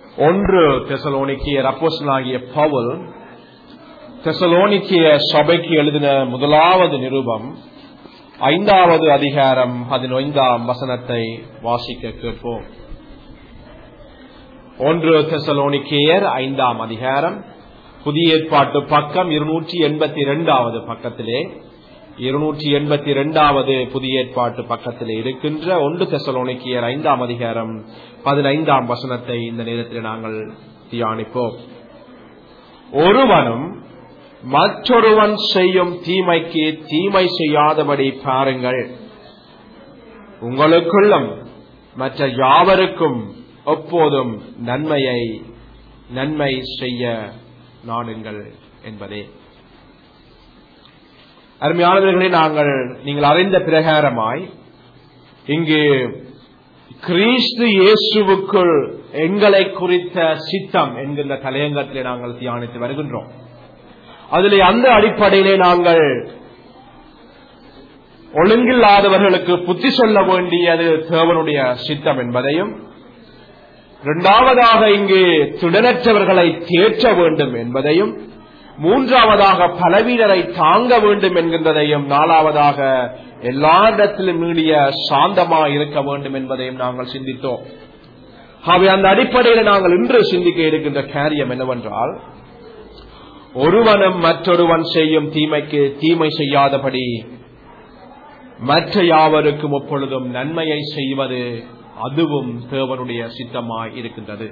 ஒன்று தெசலோனிக்கியர் அப்போஸ்தலனாகிய பவுல் தெசலோனிக்கிய சபைக்கு எழுதின முதலாவது நிருபம் ஐந்தாவது அதிகாரம் பதினைந்தாம் வசனத்தை வாசிக்க கேட்போம் ஒன்று தெசலோனிக்கேயர் ஐந்தாம் அதிகாரம் புதிய ஏற்பாட்டு பக்கம் இருநூற்றி எண்பத்தி இரண்டாவது பக்கத்திலே இருநூற்றி எண்பத்தி இரண்டாவது புதிய ஏற்பாட்டு பக்கத்திலே இருக்கின்ற ஒன்று தெசலோனிக்கியர் ஐந்தாம் அதிகாரம் பதினைந்தாம் வசனத்தை இந்த நேரத்தில் நாங்கள் தியானிப்போம் ஒருவனும் மற்றொருவன் செய்யும் தீமைக்கு தீமை செய்யாதபடி பாருங்கள் உங்களுக்குள்ளும் மற்ற யாவருக்கும் எப்போதும் நன்மையை நன்மை செய்ய நாடுங்கள் என்பதே அருமையானவர்களே நாங்கள் நீங்கள் அறிந்த பிரகாரமாய் இங்கு கிறிஸ்து இயேசுவுக்குள் எங்களை குறித்த சித்தம் என்கின்ற தலையங்கத்திலே நாங்கள் தியானித்து வருகின்றோம் அதிலே அந்த அடிப்படையிலே நாங்கள் ஒழுங்கில்லாதவர்களுக்கு புத்தி சொல்ல வேண்டியது தேவனுடைய சித்தம் என்பதையும் இரண்டாவதாக இங்கு திடனற்றவர்களை தேற்ற வேண்டும் என்பதையும் மூன்றாவதாக பலவீனரை தாங்க வேண்டும் என்கின்றதையும் நாலாவதாக எல்லா இடத்திலும் மீடிய சாந்தமா இருக்க வேண்டும் என்பதையும் நாங்கள் சிந்தித்தோம் அவை அந்த அடிப்படையில் நாங்கள் இன்று சிந்திக்க இருக்கின்ற காரியம் என்னவென்றால் ஒருவனும் மற்றொருவன் செய்யும் தீமைக்கு தீமை செய்யாதபடி மற்ற யாவருக்கும் எப்பொழுதும் நன்மையை செய்வது அதுவும் தேவனுடைய சித்தமாய் இருக்கின்றது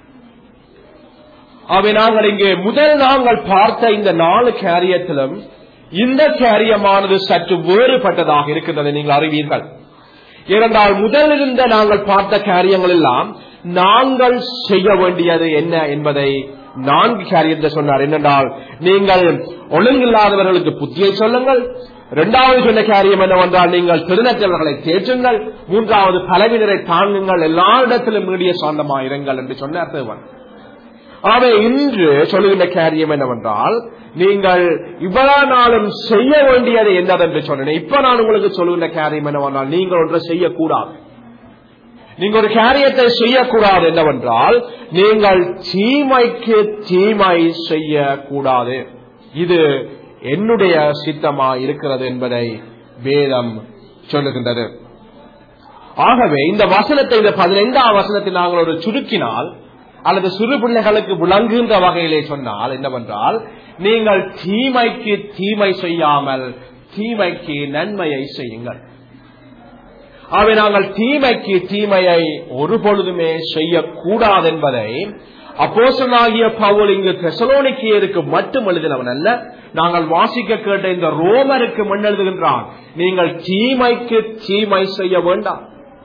அவை நாங்கள் இங்கே முதல் நாங்கள் பார்த்த இந்த நாலு காரியத்திலும் இந்த காரியமானது சற்று வேறுபட்டதாக இருக்கின்றது நீங்கள் அறிவீர்கள் ஏனென்றால் முதல் இருந்த நாங்கள் பார்த்த காரியங்கள் எல்லாம் நாங்கள் செய்ய வேண்டியது என்ன என்பதை நான்கு காரியத்தை சொன்னார் என்னென்றால் நீங்கள் ஒழுங்கில்லாதவர்களுக்கு புத்தியை சொல்லுங்கள் இரண்டாவது சொன்ன காரியம் என்னவென்றால் நீங்கள் திருநற்றவர்களை தேற்றுங்கள் மூன்றாவது பலவினரை தாங்குங்கள் எல்லா இடத்திலும் மீடிய சாந்தமாயிருங்கள் என்று சொன்னார் தேவன் ஆக இன்று சொல்லுகின்ற காரியம் என்னவென்றால் நீங்கள் இவ்வளவு நாளும் செய்ய வேண்டியது என்னதென்று சொன்னேன் இப்ப நான் உங்களுக்கு சொல்லுகின்ற காரியம் என்னவென்றால் நீங்கள் ஒன்றை செய்யக்கூடாது நீங்க ஒரு காரியத்தை செய்யக்கூடாது என்னவென்றால் நீங்கள் தீமைக்கு தீமை செய்யக்கூடாது இது என்னுடைய சித்தமா இருக்கிறது என்பதை வேதம் சொல்லுகின்றது ஆகவே இந்த வசனத்தை இந்த பதினைந்தாம் வசனத்தை நாங்கள் ஒரு சுருக்கினால் அல்லது சிறு பிள்ளைகளுக்கு விளங்குகின்ற வகையிலே சொன்னால் என்னவென்றால் நீங்கள் தீமைக்கு தீமை செய்யாமல் தீமைக்கு நன்மையை செய்யுங்கள் அவை நாங்கள் தீமைக்கு தீமையை ஒரு பொழுதுமே செய்யக்கூடாது என்பதை அப்போசனாகிய பவுல் இங்கு தெசலோனிக்கியருக்கு மட்டும் எழுதினவன் அல்ல நாங்கள் வாசிக்க கேட்ட இந்த ரோமருக்கு மண் எழுதுகின்றான் நீங்கள் தீமைக்கு தீமை செய்ய வேண்டாம்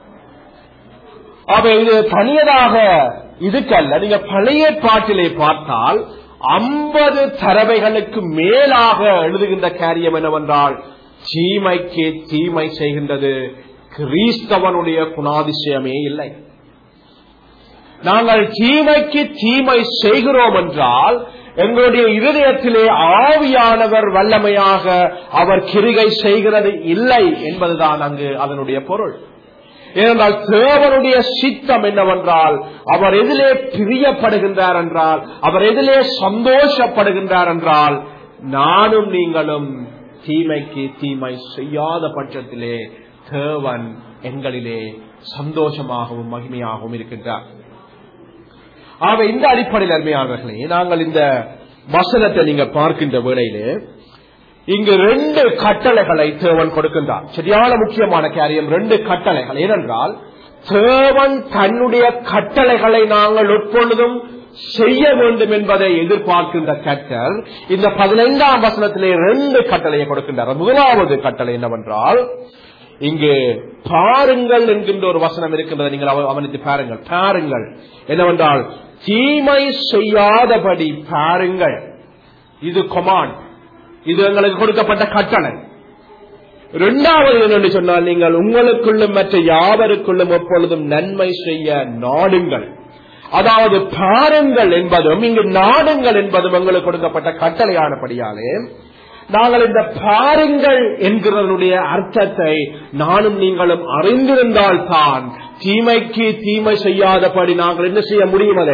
அவை இது தனியதாக இதுக்கல்ல நீங்க பழைய பாட்டிலே பார்த்தால் ஐம்பது தரவைகளுக்கு மேலாக எழுதுகின்ற காரியம் என்னவென்றால் தீமைக்கு தீமை செய்கின்றது கிறிஸ்தவனுடைய குணாதிசயமே இல்லை நாங்கள் தீமைக்கு தீமை செய்கிறோம் என்றால் எங்களுடைய இருதயத்திலே ஆவியானவர் வல்லமையாக அவர் கிரிகை செய்கிறது இல்லை என்பதுதான் அங்கு அதனுடைய பொருள் ஏனென்றால் தேவனுடைய சித்தம் என்னவென்றால் அவர் எதிலே பிரியப்படுகின்றார் என்றால் அவர் எதிலே சந்தோஷப்படுகின்றார் என்றால் நானும் நீங்களும் தீமைக்கு தீமை செய்யாத பட்சத்திலே தேவன் எங்களிலே சந்தோஷமாகவும் மகிமையாகவும் இருக்கின்றார் ஆக இந்த அடிப்படையில் அருமையானவர்களே நாங்கள் இந்த வசனத்தை நீங்க பார்க்கின்ற வேளையிலே இங்கு ரெண்டு கட்டளைகளை தேவன் கொடுக்கின்றார் சரியான முக்கியமான காரியம் ரெண்டு கட்டளைகள் ஏனென்றால் தேவன் தன்னுடைய கட்டளைகளை நாங்கள் எப்பொழுதும் செய்ய வேண்டும் என்பதை எதிர்பார்க்கின்ற கட்டர் இந்த பதினைந்தாம் வசனத்திலே ரெண்டு கட்டளையை கொடுக்கின்றார் முதலாவது கட்டளை என்னவென்றால் இங்கு பாருங்கள் என்கின்ற ஒரு வசனம் இருக்கின்றதை நீங்கள் அவனித்து பாருங்கள் பாருங்கள் என்னவென்றால் தீமை செய்யாதபடி பாருங்கள் இது கொமாண்ட் இது எங்களுக்கு கொடுக்கப்பட்ட கட்டளை இரண்டாவது என்னென்று சொன்னால் நீங்கள் உங்களுக்குள்ளும் மற்ற யாவருக்குள்ளும் எப்பொழுதும் நன்மை செய்ய நாடுங்கள் அதாவது பாருங்கள் என்பதும் இங்கு நாடுங்கள் என்பதும் எங்களுக்கு கொடுக்கப்பட்ட கட்டளையானபடியாலே நாங்கள் இந்த பாருங்கள் என்கிறதனுடைய அர்த்தத்தை நானும் நீங்களும் அறிந்திருந்தால் தான் தீமைக்கு தீமை செய்யாதபடி நாங்கள் என்ன செய்ய முடியும் அதை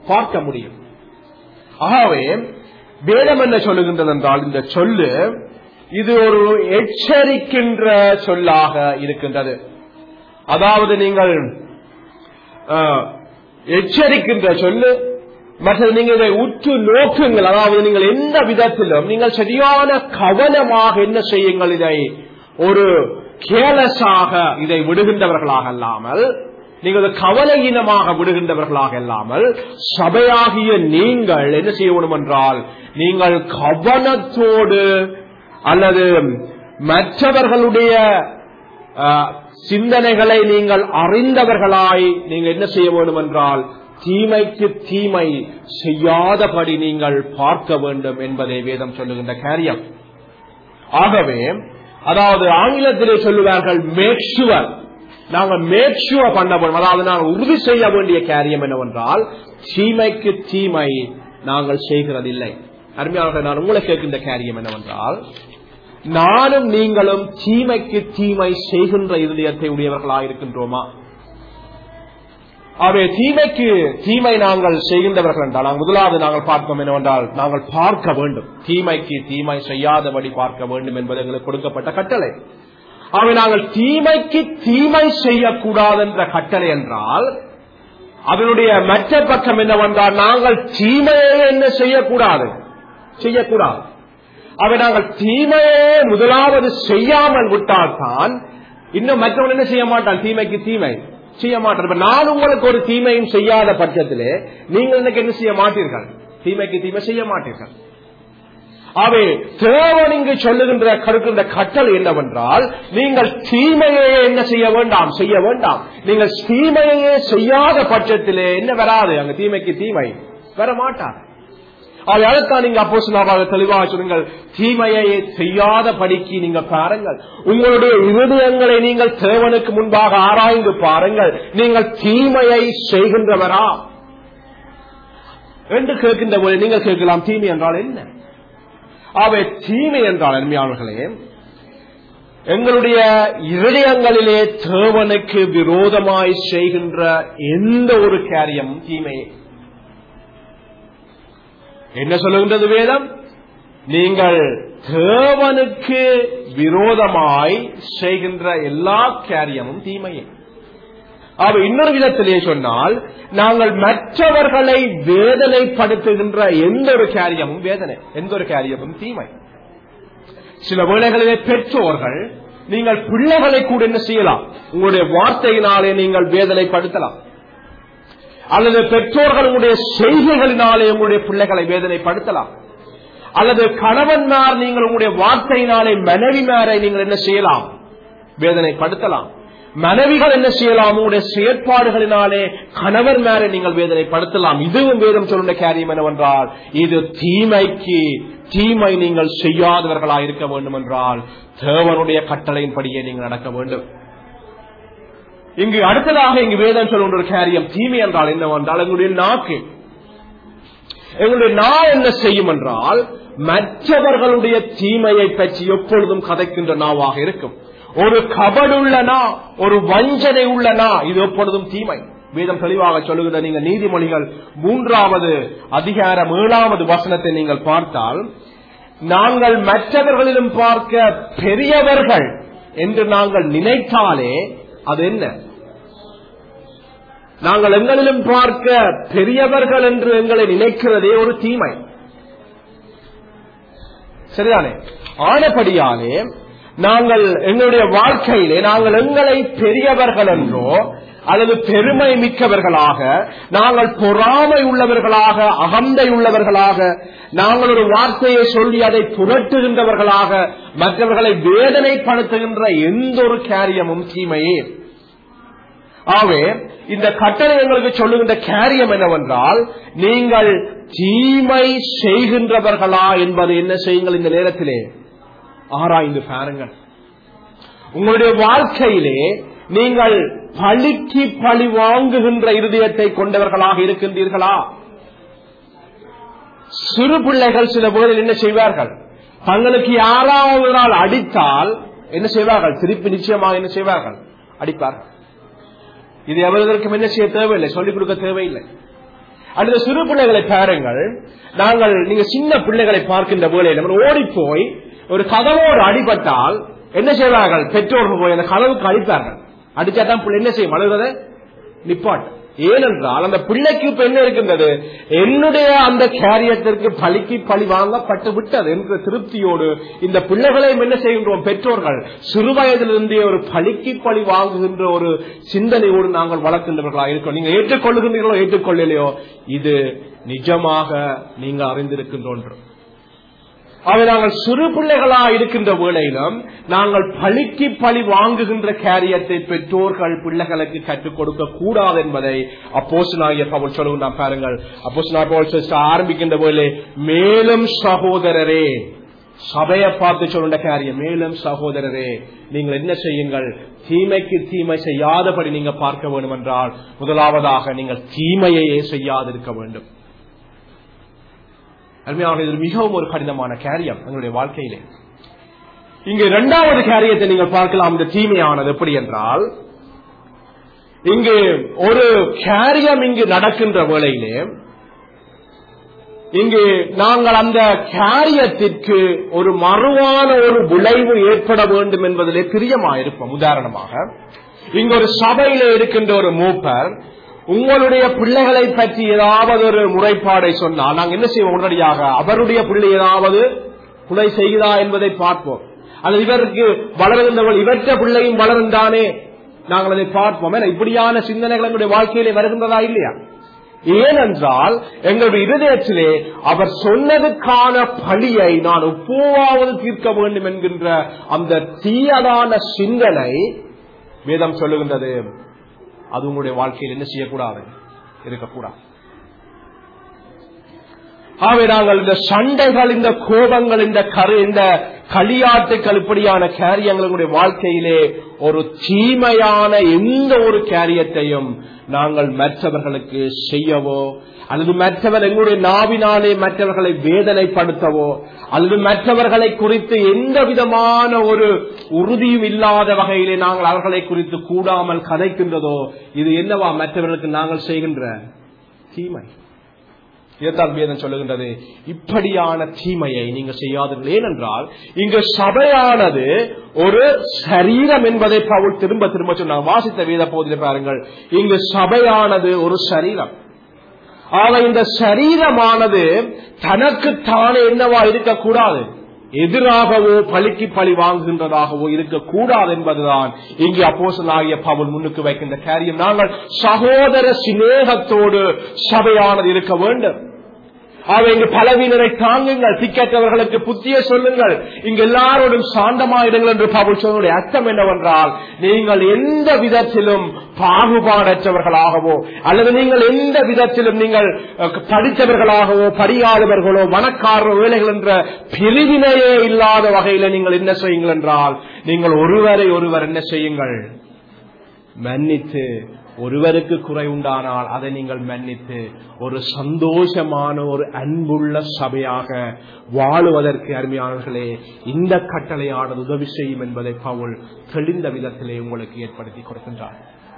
பார்க்க முடியும் ஆகவே வேதம் என்ன சொல்லுகின்றது என்றால் இந்த சொல்லு இது ஒரு எச்சரிக்கின்ற சொல்லாக இருக்கின்றது அதாவது நீங்கள் அஹ், எச்சரிக்கின்ற சொல்லு மற்றது நீங்கள் இதை உற்று நோக்குங்கள் அதாவது நீங்கள் எந்த விதத்திலும் நீங்கள் சரியான கவனமாக என்ன செய்யுங்கள் இதை ஒரு கேலஸாக இதை விடுகின்றவர்களாக அல்லாமல் நீங்கள் இதை கவலையீனமாக விடுகின்றவர்களாக இல்லாமல் சபையாகிய நீங்கள் என்ன செய்ய வேண்டும் என்றால் நீங்கள் கவனத்தோடு அல்லது மற்றவர்களுடைய அஹ், சிந்தனைகளை நீங்கள் அறிந்தவர்களாய் நீங்க என்ன செய்ய வேண்டும் என்றால் தீமைக்கு தீமை செய்யாதபடி நீங்கள் பார்க்க வேண்டும் என்பதை வேதம் சொல்லுகின்ற காரியம் ஆகவே அதாவது ஆங்கிலத்திலே சொல்லுவார்கள் மேக் ஷுவர் நாங்கள் மேக் ஷுவர் பண்ண வேண்டும் அதாவது நாங்கள் உறுதி செய்ய வேண்டிய காரியம் என்னவென்றால் தீமைக்கு தீமை நாங்கள் செய்கிறதில்லை அருமையாக நான் உங்களை கேட்கின்ற காரியம் என்னவென்றால் நானும் நீங்களும் தீமைக்கு தீமை செய்கின்ற இருதயத்தை உடையவர்களாக இருக்கின்றோமா அவை தீமைக்கு தீமை நாங்கள் செய்கின்றவர்கள் என்றால் நாங்கள் முதலாவது நாங்கள் பார்ப்போம் என்னவென்றால் நாங்கள் பார்க்க வேண்டும் தீமைக்கு தீமை செய்யாதபடி பார்க்க வேண்டும் என்பது எங்களுக்கு கொடுக்கப்பட்ட கட்டளை அவை நாங்கள் தீமைக்கு தீமை செய்யக்கூடாது என்ற கட்டளை என்றால் அதனுடைய மற்ற பக்கம் என்னவென்றால் நாங்கள் தீமையை என்ன செய்யக்கூடாது செய்யக்கூடாது அவை நாங்கள் தீமையே முதலாவது செய்யாமல் விட்டால்தான் இன்னும் மற்றவன் என்ன செய்ய மாட்டான் தீமைக்கு தீமை செய்ய மாட்டான் இப்ப நான் உங்களுக்கு ஒரு தீமையும் செய்யாத பட்சத்திலே நீங்கள் எனக்கு என்ன செய்ய மாட்டீர்கள் தீமைக்கு தீமை செய்ய மாட்டீர்கள் அவை தேவன் இங்கு சொல்லுகின்ற கருக்கின்ற கட்டளை என்னவென்றால் நீங்கள் தீமையே என்ன செய்ய வேண்டாம் செய்ய வேண்டாம் நீங்கள் தீமையே செய்யாத பட்சத்திலே என்ன வராது அங்க தீமைக்கு தீமை வர மாட்டார் அதைத்தான் நீங்க அப்போ சொல்லாக தெளிவாக சொல்லுங்கள் தீமையை செய்யாத படிக்கு நீங்க பாருங்கள் உங்களுடைய இருதயங்களை நீங்கள் தேவனுக்கு முன்பாக ஆராய்ந்து பாருங்கள் நீங்கள் தீமையை செய்கின்றவரா என்று கேட்கின்ற போது நீங்கள் கேட்கலாம் தீமை என்றால் என்ன அவை தீமை என்றால் அருமையாளர்களே எங்களுடைய இருதயங்களிலே தேவனுக்கு விரோதமாய் செய்கின்ற எந்த ஒரு காரியமும் தீமையே என்ன சொல்லுகின்றது வேதம் நீங்கள் தேவனுக்கு விரோதமாய் செய்கின்ற எல்லா காரியமும் தீமையே அவ இன்னொரு விதத்திலே சொன்னால் நாங்கள் மற்றவர்களை வேதனைப்படுத்துகின்ற எந்த ஒரு காரியமும் வேதனை எந்த ஒரு காரியமும் தீமை சில வேளைகளிலே பெற்றோர்கள் நீங்கள் பிள்ளைகளை கூட என்ன செய்யலாம் உங்களுடைய வார்த்தையினாலே நீங்கள் வேதனைப்படுத்தலாம் அல்லது பெற்றோர்களுடைய செய்கைகளினாலே உங்களுடைய பிள்ளைகளை வேதனைப்படுத்தலாம் அல்லது கணவன்மார் நீங்கள் உங்களுடைய வார்த்தையினாலே மனைவிமாரை நீங்கள் என்ன செய்யலாம் வேதனைப்படுத்தலாம் மனைவிகள் என்ன செய்யலாம் உங்களுடைய செயற்பாடுகளினாலே கணவர் மேலே நீங்கள் வேதனைப்படுத்தலாம் இதுவும் வேதம் சொல்லுள்ள காரியம் என்னவென்றால் இது தீமைக்கு தீமை நீங்கள் செய்யாதவர்களாக இருக்க வேண்டும் என்றால் தேவனுடைய கட்டளையின்படியே நீங்கள் நடக்க வேண்டும் இங்கு அடுத்ததாக இங்கு வேதம் சொல்லுகின்ற ஒரு காரியம் தீமை என்றால் என்னவென்றால் எங்களுடைய நாக்கு எங்களுடைய நா என்ன செய்யும் என்றால் மற்றவர்களுடைய தீமையை பற்றி எப்பொழுதும் கதைக்கின்ற நாவாக இருக்கும் ஒரு கபடுள்ள நா ஒரு வஞ்சனை உள்ள நா இது எப்பொழுதும் தீமை வேதம் தெளிவாக சொல்லுகிற நீங்க நீதிமொழிகள் மூன்றாவது அதிகாரம் ஏழாவது வசனத்தை நீங்கள் பார்த்தால் நாங்கள் மற்றவர்களிலும் பார்க்க பெரியவர்கள் என்று நாங்கள் நினைத்தாலே அது என்ன நாங்கள் எங்களிலும் பார்க்க பெரியவர்கள் என்று எங்களை நினைக்கிறதே ஒரு தீமை சரிதானே ஆனபடியாலே நாங்கள் எங்களுடைய வாழ்க்கையிலே நாங்கள் எங்களை பெரியவர்கள் என்றோ அல்லது பெருமை மிக்கவர்களாக நாங்கள் பொறாமை உள்ளவர்களாக அகந்தை உள்ளவர்களாக நாங்கள் ஒரு வார்த்தையை சொல்லி அதை புரட்டுகின்றவர்களாக மற்றவர்களை வேதனைப்படுத்துகின்ற எந்த ஒரு காரியமும் தீமையே ஆகவே இந்த கட்டளை எங்களுக்கு சொல்லுகின்ற காரியம் என்னவென்றால் நீங்கள் தீமை செய்கின்றவர்களா என்பதை என்ன செய்யுங்கள் இந்த நேரத்திலே ஆராய்ந்து பாருங்கள் உங்களுடைய வாழ்க்கையிலே நீங்கள் பழிக்கு பழி வாங்குகின்ற இருதயத்தை கொண்டவர்களாக இருக்கின்றீர்களா சிறு பிள்ளைகள் சில போதில் என்ன செய்வார்கள் தங்களுக்கு யாராவது நாள் அடித்தால் என்ன செய்வார்கள் திருப்பி நிச்சயமாக என்ன செய்வார்கள் அடிப்பார்கள் இது எவருக்கும் என்ன செய்ய தேவையில்லை சொல்லிக் கொடுக்க தேவையில்லை அல்லது சிறு பிள்ளைகளை பாருங்கள் நாங்கள் நீங்க சின்ன பிள்ளைகளை பார்க்கின்ற வேளையில் நம்ம ஓடி போய் ஒரு கதவோடு அடிபட்டால் என்ன செய்வார்கள் பெற்றோர்கள் போய் அந்த கதவுக்கு அடிப்பார்கள் அடிச்சா தான் பிள்ளை என்ன செய்யும் அழுகிறத நிப்பாட்டு ஏனென்றால் அந்த பிள்ளைக்கு இப்ப என்ன இருக்கின்றது என்னுடைய அந்த காரியத்திற்கு பலிக்கு பழி வாங்கப்பட்டு விட்டது என்ற திருப்தியோடு இந்த பிள்ளைகளையும் என்ன செய்கின்றோம் பெற்றோர்கள் சிறு வயதிலிருந்தே ஒரு பலிக்கு பழி வாங்குகின்ற ஒரு சிந்தனையோடு நாங்கள் வளர்க்கின்றவர்களாக இருக்கோம் நீங்க ஏற்றுக்கொள்ளுகின்றீர்களோ ஏற்றுக்கொள்ளலையோ இது நிஜமாக நீங்கள் அறிந்திருக்கின்ற ஒன்று அவை நாங்கள் சிறு பிள்ளைகளா இருக்கின்ற வேளையிலும் நாங்கள் பழிக்கு பழி வாங்குகின்ற காரியத்தை பெற்றோர்கள் பிள்ளைகளுக்கு கற்றுக் கொடுக்க கூடாது என்பதை அப்போசனாகிய பவுல் சொல்லுவோம் நாம் பாருங்கள் அப்போசனா பவுல் ஆரம்பிக்கின்ற வேலை மேலும் சகோதரரே சபையை பார்த்து சொல்லுண்ட காரியம் மேலும் சகோதரரே நீங்கள் என்ன செய்யுங்கள் தீமைக்கு தீமை செய்யாதபடி நீங்க பார்க்க வேண்டும் என்றால் முதலாவதாக நீங்கள் தீமையையே செய்யாதிருக்க வேண்டும் அருமையாக இது மிகவும் ஒரு கடினமான காரியம் எங்களுடைய வாழ்க்கையிலே இங்கு இரண்டாவது காரியத்தை நீங்கள் பார்க்கலாம் இந்த தீமையானது எப்படி என்றால் இங்கு ஒரு காரியம் இங்கு நடக்கின்ற வேளையிலே இங்கு நாங்கள் அந்த காரியத்திற்கு ஒரு மறுவான ஒரு விளைவு ஏற்பட வேண்டும் என்பதிலே பிரியமாயிருப்போம் உதாரணமாக இங்கு ஒரு சபையில இருக்கின்ற ஒரு மூப்பர் உங்களுடைய பிள்ளைகளை பற்றி ஏதாவது ஒரு முறைப்பாடை சொன்னால் நாங்கள் என்ன செய்வோம் உடனடியாக அவருடைய பிள்ளை ஏதாவது கொலை செய்கிறா என்பதை பார்ப்போம் அல்லது இவருக்கு வளர்ந்தவள் இவற்ற பிள்ளையும் வளர்ந்தானே நாங்கள் அதை பார்ப்போம் ஏன்னா இப்படியான சிந்தனைகள் எங்களுடைய வாழ்க்கையிலே வருகின்றதா இல்லையா ஏனென்றால் எங்களுடைய இருதயத்திலே அவர் சொன்னதுக்கான பழியை நான் எப்போவாவது தீர்க்க வேண்டும் என்கின்ற அந்த தீயதான சிந்தனை வேதம் சொல்லுகின்றது அது உங்களுடைய வாழ்க்கையில் என்ன செய்யக்கூடாது இருக்கக்கூடாது ஆகவே நாங்கள் இந்த சண்டைகள் இந்த கோபங்கள் இந்த கரு இந்த களியாட்டுக்கள் இப்படியான காரியங்களுடைய வாழ்க்கையிலே ஒரு தீமையான எந்த ஒரு காரியத்தையும் நாங்கள் மற்றவர்களுக்கு செய்யவோ அல்லது மற்றவர் எங்களுடைய நாவினாலே மற்றவர்களை வேதனைப்படுத்தவோ அல்லது மற்றவர்களை குறித்து எந்த விதமான ஒரு உறுதியும் இல்லாத வகையிலே நாங்கள் அவர்களை குறித்து கூடாமல் கதைக்கின்றதோ இது என்னவா மற்றவர்களுக்கு நாங்கள் செய்கின்ற தீமை இதைத்தான் வேதம் சொல்லுகின்றது இப்படியான தீமையை நீங்க செய்யாதீர்கள் ஏனென்றால் இங்கு சபையானது ஒரு சரீரம் என்பதை பவுல் திரும்ப திரும்ப சொன்னாங்க வாசித்த வேத போதில பாருங்கள் இங்கு சபையானது ஒரு சரீரம் ஆக இந்த சரீரமானது தனக்குத்தானே என்னவா இருக்கக்கூடாது எதிராகவோ பழிக்கு பழி வாங்குகின்றதாகவோ இருக்கக்கூடாது என்பதுதான் இங்கே அப்போசனாகிய பவுல் முன்னுக்கு வைக்கின்ற காரியம் நாங்கள் சகோதர சிநேகத்தோடு சபையானது இருக்க வேண்டும் ஆக இங்கு பலவீனரை தாங்குங்கள் திக்கற்றவர்களுக்கு புத்திய சொல்லுங்கள் இங்கு எல்லாரோடும் சாந்தமாயிடுங்கள் என்று பவுல் சொல்லுடைய அர்த்தம் என்னவென்றால் நீங்கள் எந்த விதத்திலும் பாகுபாடற்றவர்களாகவோ அல்லது நீங்கள் எந்த விதத்திலும் நீங்கள் படித்தவர்களாகவோ படியாதவர்களோ மனக்காரோ வேலைகள் என்ற பிரிவினையே இல்லாத வகையில நீங்கள் என்ன செய்யுங்கள் என்றால் நீங்கள் ஒருவரை ஒருவர் என்ன செய்யுங்கள் மன்னித்து ஒருவருக்கு குறை உண்டானால் அதை நீங்கள் மன்னித்து ஒரு சந்தோஷமான ஒரு அன்புள்ள சபையாக வாழுவதற்கு அருமையானவர்களே இந்த கட்டளையானது உதவி செய்யும் என்பதை பவுல் தெளிந்த விதத்திலே உங்களுக்கு ஏற்படுத்தி கொடுக்கின்றார்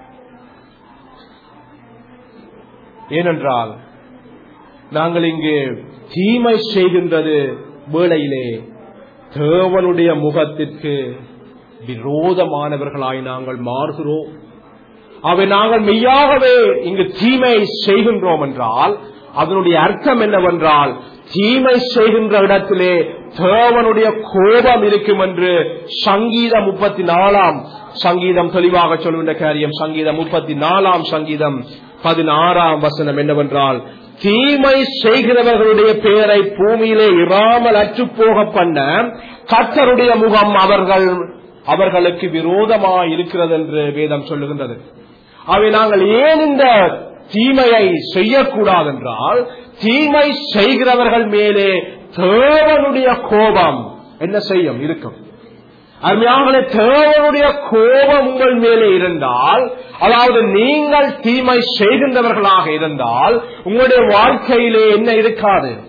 ஏனென்றால் நாங்கள் இங்கு தீமை செய்கின்றது வேளையிலே தேவனுடைய முகத்திற்கு விரோதமானவர்களாய் நாங்கள் மாறுகிறோம் அவை நாங்கள் மெய்யாகவே இங்கு தீமை செய்கின்றோம் என்றால் அதனுடைய அர்த்தம் என்னவென்றால் தீமை செய்கின்ற இடத்திலே தேவனுடைய கோபம் இருக்கும் என்று சங்கீதம் முப்பத்தி நாலாம் சங்கீதம் தெளிவாக சொல்கின்ற காரியம் சங்கீதம் முப்பத்தி நாலாம் சங்கீதம் பதினாறாம் வசனம் என்னவென்றால் தீமை செய்கிறவர்களுடைய பெயரை பூமியிலே இராமல் அற்றுப்போக பண்ண கத்தருடைய முகம் அவர்கள் அவர்களுக்கு விரோதமாக இருக்கிறது என்று வேதம் சொல்லுகின்றது அவை நாங்கள் ஏன் இந்த தீமையை செய்யக்கூடாது என்றால் தீமை செய்கிறவர்கள் மேலே தேவனுடைய கோபம் என்ன செய்யும் இருக்கும் அருமையாக தேவனுடைய கோபம் உங்கள் மேலே இருந்தால் அதாவது நீங்கள் தீமை செய்கின்றவர்களாக இருந்தால் உங்களுடைய வாழ்க்கையிலே என்ன இருக்காது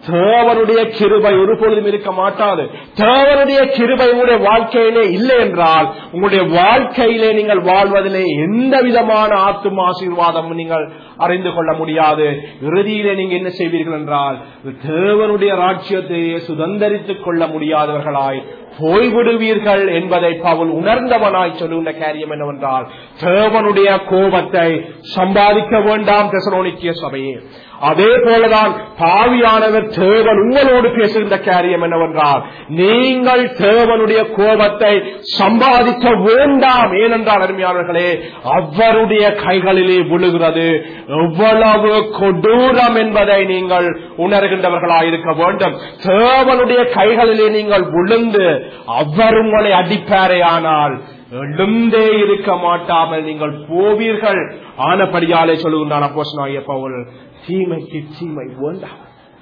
தேவனுடைய கிருபை ஒரு பொழுதும் இருக்க மாட்டாது தேவனுடைய கிருபை உங்களுடைய வாழ்க்கையிலே இல்லை என்றால் உங்களுடைய வாழ்க்கையிலே நீங்கள் வாழ்வதிலே எந்த விதமான ஆத்தும ஆசீர்வாதமும் நீங்கள் அறிந்து கொள்ள முடியாது இறுதியிலே நீங்க என்ன செய்வீர்கள் என்றால் தேவனுடைய ராஜ்யத்தையே சுதந்திரித்துக் கொள்ள முடியாதவர்களாய் போய்விடுவீர்கள் என்பதை பவுல் உணர்ந்தவனாய் சொல்லுகின்ற காரியம் என்னவென்றால் தேவனுடைய கோபத்தை சம்பாதிக்க வேண்டாம் தெசலோனிக்கிய சபையே அதே போலதான் பாவியானவர் தேவன் உங்களோடு பேசுகின்ற காரியம் என்னவென்றால் நீங்கள் தேவனுடைய கோபத்தை சம்பாதிக்க வேண்டாம் ஏனென்றால் அருமையாளர்களே அவருடைய கைகளிலே விழுகிறது எவ்வளவு கொடூரம் என்பதை நீங்கள் உணர்கின்றவர்களாயிருக்க வேண்டும் தேவனுடைய கைகளிலே நீங்கள் விழுந்து அவர் உங்களை அடிப்பாரே ஆனால் எழுந்தே இருக்க மாட்டாமல் நீங்கள் போவீர்கள் ஆனபடியாலே சொல்லுகின்றான் அப்போஸ்தலனாகிய பவுல் தீமைக்கு தீமை வேண்டாம்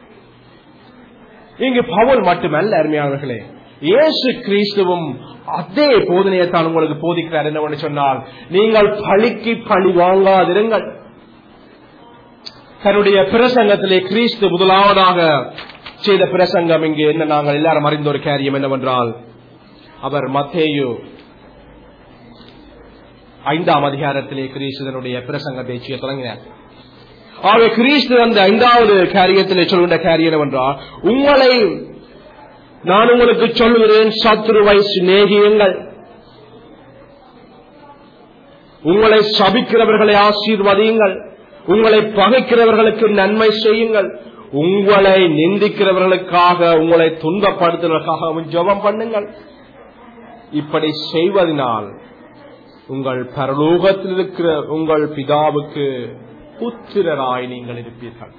இங்கு பவுல் மட்டுமல்ல அருமையானவர்களே இயேசு கிறிஸ்துவும் அதே போதனையைத்தான் உங்களுக்கு போதிக்கிறார் என்னவென்று சொன்னால் நீங்கள் பழிக்கு பழி வாங்காதிருங்கள் தன்னுடைய பிரசங்கத்திலே கிறிஸ்து முதலாவதாக செய்த பிரசங்கம் இங்கு என்ன நாங்கள் எல்லாரும் அறிந்த ஒரு காரியம் என்னவென்றால் அவர் மத்தேயு ஐந்தாம் அதிகாரத்திலே கிறிஸ்துவனுடைய பிரசங்கத்தை செய்ய தொடங்கினார் ஆகவே கிறிஸ்து அந்த ஐந்தாவது காரியத்திலே சொல்கின்ற காரியம் என்னவென்றால் உங்களை நான் உங்களுக்கு சொல்கிறேன் சத்ருவை சிநேகியுங்கள் உங்களை சபிக்கிறவர்களை ஆசீர்வதியுங்கள் உங்களை பகைக்கிறவர்களுக்கு நன்மை செய்யுங்கள் உங்களை நிந்திக்கிறவர்களுக்காக உங்களை துன்பப்படுத்துவதற்காக ஜெபம் பண்ணுங்கள் இப்படி செய்வதனால் உங்கள் பரலோகத்தில் இருக்கிற உங்கள் பிதாவுக்கு புத்திரராய் நீங்கள் இருப்பீர்கள்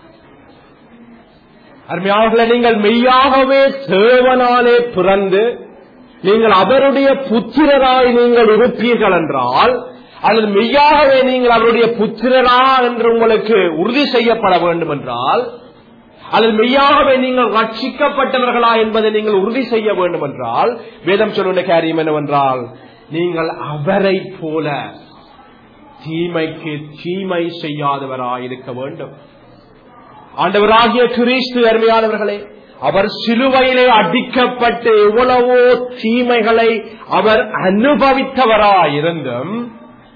அருமையாளர்களே நீங்கள் மெய்யாகவே தேவனாலே பிறந்து நீங்கள் அவருடைய புத்திரராய் நீங்கள் இருப்பீர்கள் என்றால் அல்லது மெய்யாகவே நீங்கள் அவருடைய புத்திரரா என்று உங்களுக்கு உறுதி செய்யப்பட வேண்டும் என்றால் அல்லது மெய்யாகவே நீங்கள் ரட்சிக்கப்பட்டவர்களா என்பதை நீங்கள் உறுதி செய்ய வேண்டும் என்றால் வேதம் சொல்லுகிற காரியம் என்னவென்றால் நீங்கள் அவரை போல தீமைக்கு தீமை செய்யாதவராயிருக்க வேண்டும் ஆண்டவராகிய கிறிஸ்து அருமையானவர்களே அவர் சிலுவையிலே அடிக்கப்பட்டு எவ்வளவோ தீமைகளை அவர் அனுபவித்தவராயிருந்தும்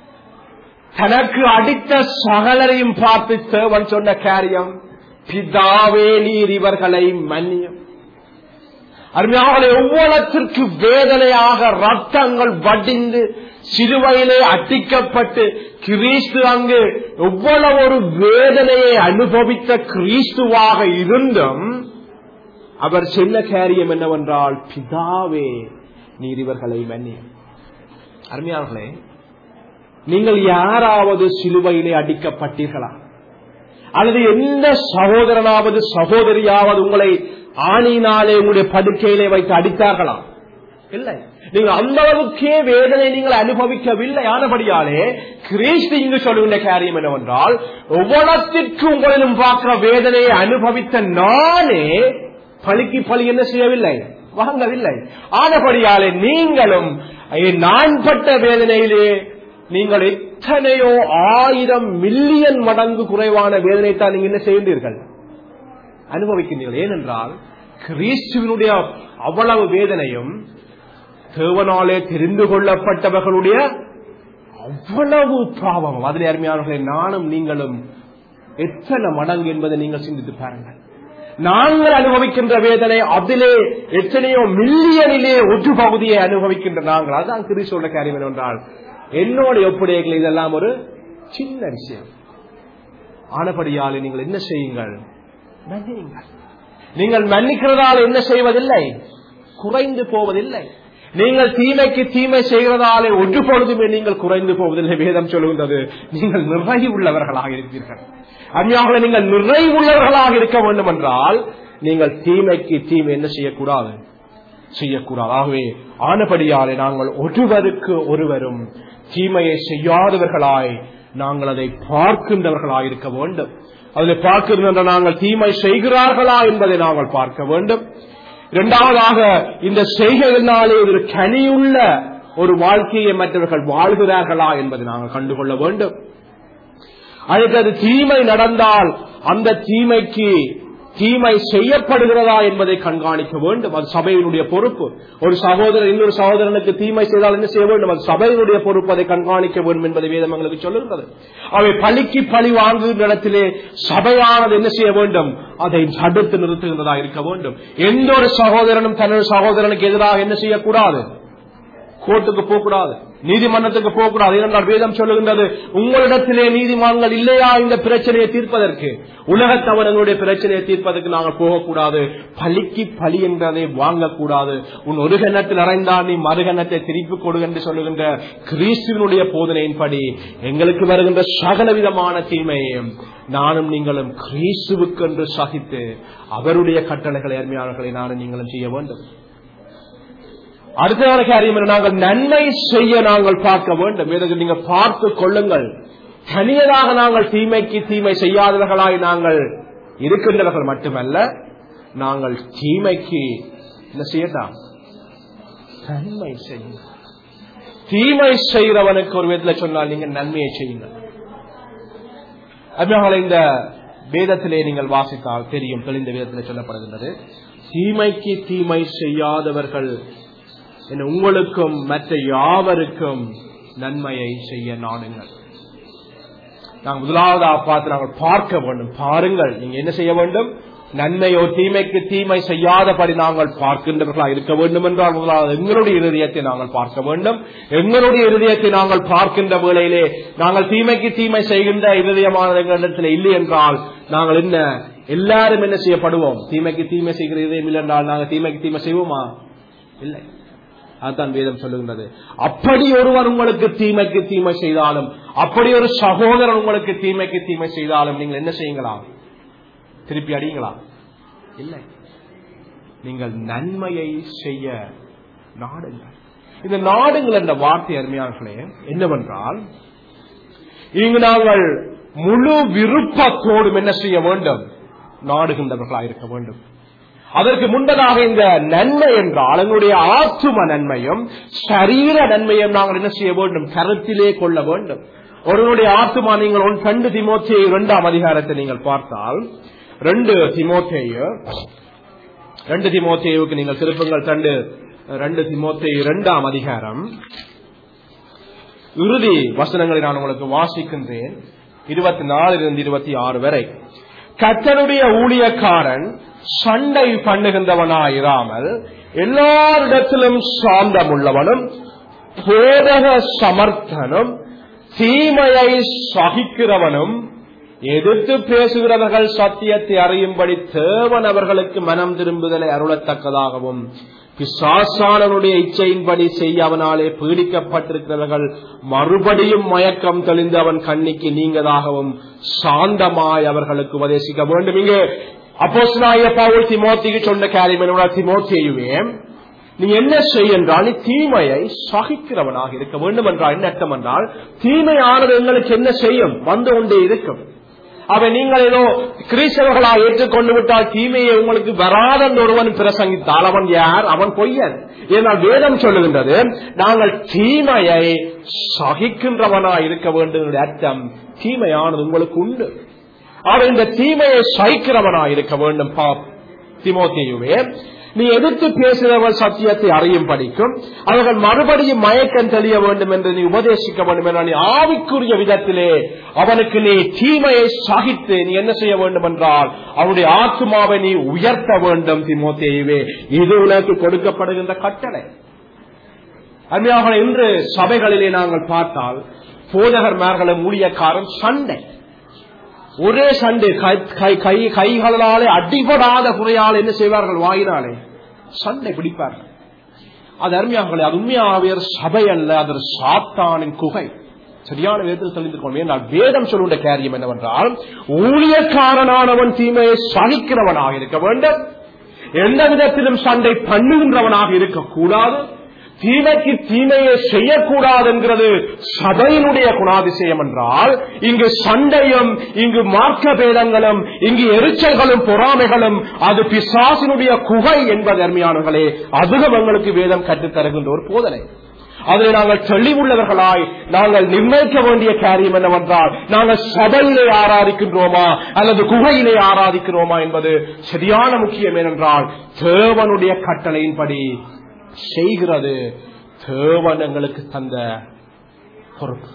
தனக்கு அடித்த சகலரையும் பார்த்து தேவன் சொன்ன காரியம் பிதாவே நீர் இவர்களை மன்னியும் அருமையாக எவ்வளத்திற்கு வேதனையாக ரத்தங்கள் வடிந்து சிலுவையிலே அட்டிக்கப்பட்டு கிறிஸ்து அங்கு எவ்வளவு ஒரு வேதனையை அனுபவித்த கிறிஸ்துவாக இருந்தும் அவர் சொன்ன காரியம் என்னவென்றால் பிதாவே நீர் இவர்களை மன்னியும் அருமையாளர்களே நீங்கள் யாராவது சிலுவையிலே அடிக்கப்பட்டீர்களா அல்லது எந்த சகோதரனாவது சகோதரியாவது உங்களை ஆணினாலே உங்களுடைய படுக்கையிலே வைத்து அடித்தார்களா இல்லை நீங்கள் அந்த அளவுக்கே வேதனை நீங்கள் அனுபவிக்கவில்லை ஆனபடியாலே கிறிஸ்து இங்கு சொல்லுகின்ற காரியம் என்னவென்றால் ஒவ்வொருத்திற்கு உங்களிலும் பார்க்கிற வேதனையை அனுபவித்த நானே பழிக்கு பழி என்ன செய்யவில்லை வாங்கவில்லை ஆனபடியாலே நீங்களும் நான் பட்ட வேதனையிலே நீங்கள் எத்தனையோ ஆயிரம் மில்லியன் மடங்கு குறைவான வேதனை தான் நீங்க என்ன செய்கின்றீர்கள் அனுபவிக்கின்றீர்கள் ஏனென்றால் கிறிஸ்துவனுடைய அவ்வளவு வேதனையும் தேவனாலே தெரிந்து கொள்ளப்பட்டவர்களுடைய அவ்வளவு பாவம் அதில் அருமையானவர்களை நானும் நீங்களும் எத்தனை மடங்கு என்பதை நீங்கள் சிந்தித்து பாருங்கள் நாங்கள் அனுபவிக்கின்ற வேதனை அதிலே எத்தனையோ மில்லியனிலே ஒரு பகுதியை அனுபவிக்கின்ற நாங்கள் அதுதான் கிறிஸ்துவோட காரியம் என்னவென்றால் என்னோட ஒப்படைகள் இதெல்லாம் ஒரு சின்ன விஷயம் ஆனபடியாலே நீங்கள் என்ன செய்யுங்கள் மன்னியுங்கள் நீங்கள் மன்னிக்கிறதால என்ன செய்வதில்லை குறைந்து போவதில்லை நீங்கள் தீமைக்கு தீமை செய்கிறதாலே ஒன்று பொழுதுமே நீங்கள் குறைந்து போவதில்லை வேதம் சொல்லுகின்றது நீங்கள் நிறைவுள்ளவர்களாக இருப்பீர்கள் அந்நியாக நீங்கள் நிறைவுள்ளவர்களாக இருக்க வேண்டும் என்றால் நீங்கள் தீமைக்கு தீமை என்ன செய்யக்கூடாது செய்யக்கூடாது ஆகவே ஆனபடியாலே நாங்கள் ஒருவருக்கு ஒருவரும் தீமையை செய்யாதவர்களாய் நாங்கள் அதை பார்க்கின்றவர்களாய் இருக்க வேண்டும் அதில் பார்க்கின்ற நாங்கள் தீமை செய்கிறார்களா என்பதை நாங்கள் பார்க்க வேண்டும் இரண்டாவதாக இந்த செய்கைகளினாலே ஒரு கனியுள்ள ஒரு வாழ்க்கையை மற்றவர்கள் வாழ்கிறார்களா என்பதை நாங்கள் கண்டுகொள்ள வேண்டும் அடுத்தது தீமை நடந்தால் அந்த தீமைக்கு தீமை செய்யப்படுகிறதா என்பதை கண்காணிக்க வேண்டும் அது சபையினுடைய பொறுப்பு ஒரு சகோதரர் இன்னொரு சகோதரனுக்கு தீமை செய்தால் என்ன செய்ய வேண்டும் அது சபையினுடைய பொறுப்பு அதை கண்காணிக்க வேண்டும் என்பதை வேதம் எங்களுக்கு சொல்லுகிறது அவை பழிக்கு பழி வாங்குகின்ற இடத்திலே சபையானது என்ன செய்ய வேண்டும் அதை தடுத்து நிறுத்துகின்றதா இருக்க வேண்டும் எந்த ஒரு சகோதரனும் தன்னொரு சகோதரனுக்கு எதிராக என்ன செய்யக்கூடாது கோர்ட்டுக்கு போகக்கூடாது நீதிமன்றத்துக்கு போகக்கூடாது ஏனென்றால் வேதம் சொல்லுகின்றது உங்களிடத்திலே நீதிமான்கள் இல்லையா இந்த பிரச்சனையை தீர்ப்பதற்கு உலகத்தவர்களுடைய பிரச்சனையை தீர்ப்பதற்கு நாங்கள் போகக்கூடாது பலிக்கு பலி என்றதை வாங்கக்கூடாது உன் ஒரு கண்ணத்தில் அறைந்தால் நீ மறுகண்ணத்தை திருப்பி கொடு என்று சொல்லுகின்ற கிறிஸ்துவனுடைய போதனையின்படி எங்களுக்கு வருகின்ற சகல விதமான தீமையையும் நானும் நீங்களும் கிறிஸ்துவுக்கு என்று சகித்து அவருடைய கட்டளைகளை அருமையாளர்களை நானும் நீங்களும் செய்ய வேண்டும் அடுத்த காரியம் என்ன? நாங்கள் நன்மை செய்ய நாங்கள் பார்க்க வேண்டும் இதற்கு நீங்கள் பார்த்து கொள்ளுங்கள் தனியதாக நாங்கள் தீமைக்கு தீமை செய்யாதவர்களாய் நாங்கள் இருக்கின்றவர்கள் மட்டுமல்ல நாங்கள் தீமைக்கு என்ன செய்யலாம் நன்மை செய்யுங்கள் தீமை செய்கிறவனுக்கு ஒரு விதத்தில் சொன்னால் நீங்க நன்மையை செய்யுங்கள் அதனால இந்த வேதத்திலே நீங்கள் வாசித்தால் தெரியும் தெளிந்த வேதத்திலே சொல்லப்படுகின்றது தீமைக்கு தீமை செய்யாதவர்கள் என உங்களுக்கும் மற்ற யாவருக்கும் நன்மையை செய்ய நாடுங்கள் நாங்கள் முதலாவது பார்த்து நாங்கள் பார்க்க வேண்டும் பாருங்கள் நீங்க என்ன செய்ய வேண்டும் நன்மையோ தீமைக்கு தீமை செய்யாதபடி நாங்கள் பார்க்கின்றவர்களாக இருக்க வேண்டும் என்றால் முதலாவது எங்களுடைய இருதயத்தை நாங்கள் பார்க்க வேண்டும் எங்களுடைய இருதயத்தை நாங்கள் பார்க்கின்ற வேளையிலே நாங்கள் தீமைக்கு தீமை செய்கின்ற இருதயமான எங்களிடத்தில் இல்லை என்றால் நாங்கள் என்ன எல்லாரும் என்ன செய்யப்படுவோம் தீமைக்கு தீமை செய்கிற இதயம் இல்லை என்றால் நாங்கள் தீமைக்கு தீமை செய்வோமா இல்லை அதுதான் வேதம் சொல்லுகின்றது அப்படி ஒருவர் உங்களுக்கு தீமைக்கு தீமை செய்தாலும் அப்படி ஒரு சகோதரன் உங்களுக்கு தீமைக்கு தீமை செய்தாலும் நீங்கள் என்ன செய்யுங்களா திருப்பி அடியுங்களா இல்லை நீங்கள் நன்மையை செய்ய நாடுங்கள் இந்த நாடுங்கள் என்ற வார்த்தை அருமையார்களே என்னவென்றால் இங்கு நாங்கள் முழு விருப்பத்தோடும் என்ன செய்ய வேண்டும் நாடுகின்றவர்களாக இருக்க வேண்டும் அதற்கு முன்பதாக இந்த நன்மை என்றால் எங்களுடைய ஆத்தும நன்மையும் சரீர நன்மையும் நாங்கள் என்ன செய்ய வேண்டும் கருத்திலே கொள்ள வேண்டும் ஒருவனுடைய ஆத்துமா நீங்கள் ஒன் ரெண்டு திமோத்தேயு இரண்டாம் அதிகாரத்தை நீங்கள் பார்த்தால் ரெண்டு திமோத்தேயு ரெண்டு திமோத்தேயுக்கு நீங்கள் திருப்புங்கள் தண்டு ரெண்டு திமோத்தேயு இரண்டாம் அதிகாரம் இறுதி வசனங்களை நான் உங்களுக்கு வாசிக்கின்றேன் இருபத்தி நாலிலிருந்து இருபத்தி ஆறு வரை கத்தனுடைய ஊழியக்காரன் சண்டை பண்ணுகின்றவனாயிராமல் எல்லாரிடத்திலும் சாந்தமுள்ளவனும் போதக சமர்த்தனும் தீமையை சகிக்கிறவனும் எதிர்த்து பேசுகிறவர்கள் சத்தியத்தை அறியும்படி தேவன் அவர்களுக்கு மனம் திரும்புதலை அருளத்தக்கதாகவும் பிசாசானனுடைய இச்சையின்படி செய்ய அவனாலே பீடிக்கப்பட்டிருக்கிறவர்கள் மறுபடியும் மயக்கம் தெளிந்து அவன் கண்ணிக்கு நீங்கதாகவும் சாந்தமாய் அவர்களுக்கு உபதேசிக்க வேண்டும் இங்கே அப்போஸ்தலனாகிய பவுல் திமோத்திக்கு சொன்ன காரியம் என்னோட திமோத்தியுவே நீ என்ன செய் என்றால் நீ தீமையை சகிக்கிறவனாக இருக்க வேண்டும் என்றால் என்ன அர்த்தம் என்றால் தீமையானது எங்களுக்கு என்ன செய்யும் வந்து கொண்டே இருக்கும் அவன் நீங்கள் ஏதோ கிறிஸ்தவர்களாக ஏற்றுக்கொண்டு விட்டால் தீமையை உங்களுக்கு வராத ஒருவன் பிரசங்கித்தால் அவன் யார் அவன் பொய்யன் ஏனால் வேதம் சொல்லுகின்றது நாங்கள் தீமையை சகிக்கின்றவனா இருக்க வேண்டும் அர்த்தம் தீமையானது உங்களுக்கு உண்டு அவன் இந்த தீமையை சகிக்கிறவனா இருக்க வேண்டும் பாப் திமோத்தியுவே நீ எதிர்த்து பேசுகிறவர்கள் சத்தியத்தை அறியும் படிக்கும் அவர்கள் மறுபடியும் மயக்கம் தெளிய வேண்டும் என்று நீ உபதேசிக்க வேண்டும் என்ற நீ ஆவிக்குரிய விதத்திலே அவனுக்கு நீ தீமையை சகித்து நீ என்ன செய்ய வேண்டும் என்றால் அவனுடைய ஆத்மாவை நீ உயர்த்த வேண்டும் திமோத்தேயுவே இது உனக்கு கொடுக்கப்படுகின்ற கட்டளை அருமையாக இன்று சபைகளிலே நாங்கள் பார்த்தால் போதகர்மார்களும் ஊழியக்காரன் சண்டை ஒரே சண்டை கை கை கைகளாலே அடிபடாத குறையால் என்ன செய்வார்கள் வாயினாலே சண்டை பிடிப்பார்கள் அது அருமையாகலே அது உண்மையாகவே சபை அல்ல அது ஒரு சாத்தானின் குகை சரியான வேதத்தில் தெரிந்து கொள்வேன் நான் வேதம் சொல்லுகின்ற காரியம் என்னவென்றால் ஊழியக்காரனானவன் தீமையை சகிக்கிறவனாக இருக்க வேண்டும் எந்த விதத்திலும் சண்டை பண்ணுகின்றவனாக இருக்கக்கூடாது தீமைக்கு தீமையை செய்யக்கூடாது என்கிறது சபையினுடைய குணாதிசயம் என்றால் இங்கு சண்டையும் இங்கு மார்க்க பேதங்களும் இங்கு எரிச்சல்களும் பொறாமைகளும் அது பிசாசினுடைய குகை என்பது அருமையானவர்களே அதுவும் எங்களுக்கு வேதம் கற்றுத் தருகின்ற ஒரு போதனை அதில் நாங்கள் தெளிவுள்ளவர்களாய் நாங்கள் நிர்ணயிக்க வேண்டிய காரியம் என்னவென்றால் நாங்கள் சபையிலே ஆராதிக்கின்றோமா அல்லது குகையிலே ஆராதிக்கிறோமா என்பது சரியான முக்கியம் ஏனென்றால் தேவனுடைய கட்டளையின்படி செய்கிறது தேவன் எங்களுக்கு தந்த பொறுப்பு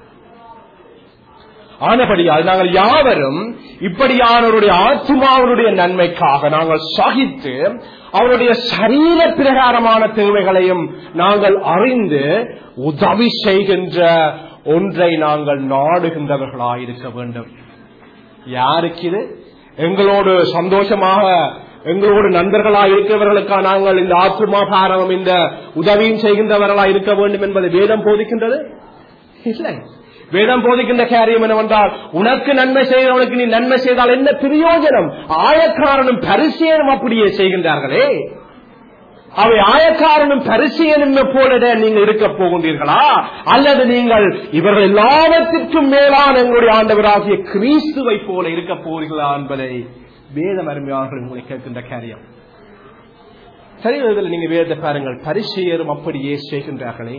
ஆனபடியால் நாங்கள் யாவரும் இப்படியானவருடைய ஆத்மாவனுடைய நன்மைக்காக நாங்கள் சகித்து அவருடைய சரீர பிரகாரமான தேவைகளையும் நாங்கள் அறிந்து உதவி செய்கின்ற ஒன்றை நாங்கள் நாடுகின்றவர்களாயிருக்க வேண்டும் யாருக்கு இது எங்களோடு சந்தோஷமாக எங்களோடு நண்பர்களாக இருக்கிறவர்களுக்கா நாங்கள் இந்த ஆத்மா பாரகம் இந்த உதவியும் செய்கின்றவர்களா இருக்க வேண்டும் என்பதை வேதம் போதிக்கின்றது இல்லை வேதம் போதிக்கின்ற காரியம் என்னவென்றால் உனக்கு நன்மை செய்கிறவனுக்கு நீ நன்மை செய்தால் என்ன பிரயோஜனம் ஆயக்காரனும் பரிசீலனும் அப்படியே செய்கின்றார்களே அவை ஆயக்காரனும் பரிசீலனும் போல நீங்கள் இருக்க போகின்றீர்களா அல்லது நீங்கள் இவர்கள் எல்லாவற்றிற்கும் மேலான எங்களுடைய ஆண்டவராகிய கிறிஸ்துவை போல இருக்க போகிறீர்களா என்பதை வேதம் அருமையாளர்கள் உங்களை கேட்கின்ற காரியம் சரி இதில் நீங்க வேத பாருங்கள் பரிசெயரும் அப்படியே செய்கின்றார்களே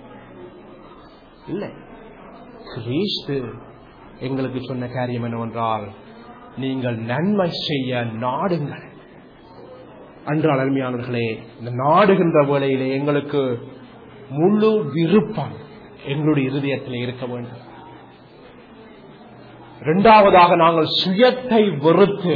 இல்லை கிறிஸ்து எங்களுக்கு சொன்ன காரியம் என்னவென்றால் நீங்கள் நன்மை செய்ய நாடுங்கள் அன்றால் அருமையானவர்களே இந்த நாடுகின்ற வேளையிலே எங்களுக்கு முழு விருப்பம் எங்களுடைய இருதயத்தில் இருக்க வேண்டும் இரண்டாவதாக நாங்கள் சுயத்தை வெறுத்து